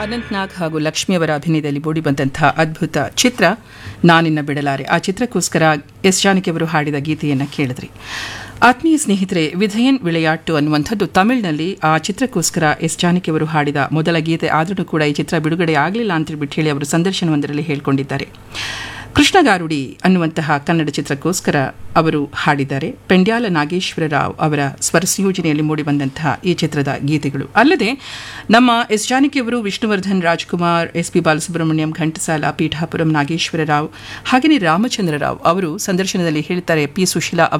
ಅನಂತ್ನಾಗ್ ಹಾಗೂ ಲಕ್ಷ್ಮಿಯವರ ಅಭಿನಯದಲ್ಲಿ ಮೂಡಿಬಂದಂತಹ ಅದ್ಭುತ ಚಿತ್ರ ನಾನಿನ್ನ ಬಿಡಲಾರೆ ಆ ಚಿತ್ರಕ್ಕೋಸ್ಕರ ಎಸ್ ಜಾನಕಿಯವರು ಹಾಡಿದ ಗೀತೆಯನ್ನು ಕೇಳಿದ್ರಿ ಆತ್ಮೀಯ ಸ್ನೇಹಿತರೆ ವಿಧಯನ್ ವಿಳೆಯಾಟ್ಟು ಅನ್ನುವಂಥದ್ದು ತಮಿಳಿನಲ್ಲಿ ಆ ಚಿತ್ರಕ್ಕೋಸ್ಕರ ಎಸ್ ಜಾನಕಿಯವರು ಹಾಡಿದ ಮೊದಲ ಗೀತೆ ಆದರೂ ಕೂಡ ಈ ಚಿತ್ರ ಬಿಡುಗಡೆ ಆಗಲಿಲ್ಲ ಅಂತ ಬಿಟ್ಟು ಹೇಳಿ ಅವರು ಸಂದರ್ಶನವೊಂದರಲ್ಲಿ ಹೇಳಿಕೊಂಡಿದ್ದಾರೆ ಕೃಷ್ಣಗಾರುಡಿ ಅನ್ನುವಂತಹ ಕನ್ನಡ ಚಿತ್ರಕ್ಕೋಸ್ಕರ ಅವರು ಹಾಡಿದ್ದಾರೆ ಪೆಂಡ್ಯಾಲ ನಾಗೇಶ್ವರ ರಾವ್ ಅವರ ಸ್ವರ ಸಂಯೋಜನೆಯಲ್ಲಿ ಮೂಡಿಬಂದಂತಹ ಈ ಚಿತ್ರದ ಗೀತೆಗಳು ಅಲ್ಲದೆ ನಮ್ಮ ಎಸ್ ಜಾನಕಿಯವರು ವಿಷ್ಣುವರ್ಧನ್ ರಾಜ್ಕುಮಾರ್ ಎಸ್ ಪಿ ಬಾಲಸುಬ್ರಹ್ಮಣ್ಯಂ ಘಂಟಸಾಲ ಪೀಠಾಪುರಂ ನಾಗೇಶ್ವರ ರಾವ್ ಹಾಗೆಯೇ ರಾಮಚಂದ್ರ ರಾವ್ ಅವರು ಸಂದರ್ಶನದಲ್ಲಿ ಹೇಳ್ತಾರೆ ಪಿ ಸುಶೀಲಾ